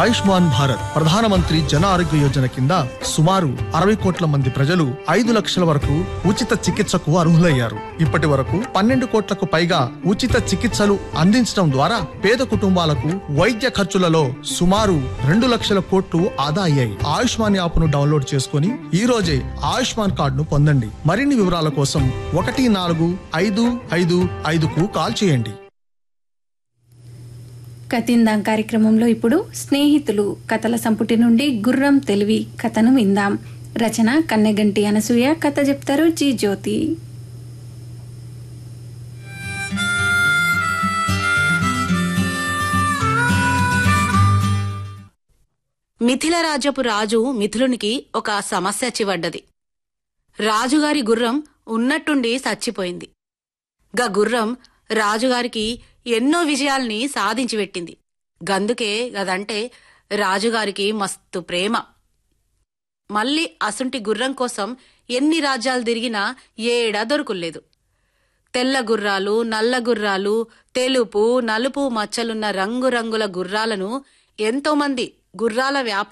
ఆయుష్మాన్ భారత్ ప్రధానమంత్రి జన ఆరోగ్య యోజన కింద సుమారు అరవై కోట్ల మంది ప్రజలు ఐదు లక్షల వరకు ఉచిత చికిత్సకు అర్హులయ్యారు ఇప్పటి వరకు పన్నెండు కోట్లకు పైగా ఉచిత చికిత్సలు అందించడం ద్వారా పేద కుటుంబాలకు వైద్య ఖర్చులలో సుమారు రెండు లక్షల కోట్లు ఆదా అయ్యాయి ఆయుష్మాన్ యాప్ ను డౌన్లోడ్ చేసుకుని ఈ రోజే ఆయుష్మాన్ కార్డును పొందండి మరిన్ని వివరాల కోసం ఒకటి నాలుగు ఐదు ఐదు ఐదుకు కాల్ చేయండి కతిందాం కార్యక్రమంలో ఇప్పుడు స్నేహితులు కథల సంపుటి నుండి గుర్రం తెలివి కథను విందాం రచన కన్నెగంటి అనసూయ కథ చెప్తారు జీ జ్యోతి మిథిల రాజ్యపు రాజు మిథులునికి ఒక సమస్య చివడ్డది రాజుగారి గుర్రం ఉన్నట్టుండి చచ్చిపోయింది గా గుర్రం రాజుగారికి ఎన్నో విజయాల్ని సాధించి పెట్టింది గందుకే గదంటే రాజుగారికి మస్తు ప్రేమ మళ్ళీ అసుంటి గుర్రం కోసం ఎన్ని రాజ్యాలు తిరిగినా ఏడా దొరుకులేదు తెల్ల గుర్రాలు నల్ల గుర్రాలు తెలుపు నలుపు మచ్చలున్న రంగురంగుల గుర్రాలను ఎంతోమంది గుర్రాల వ్యాపార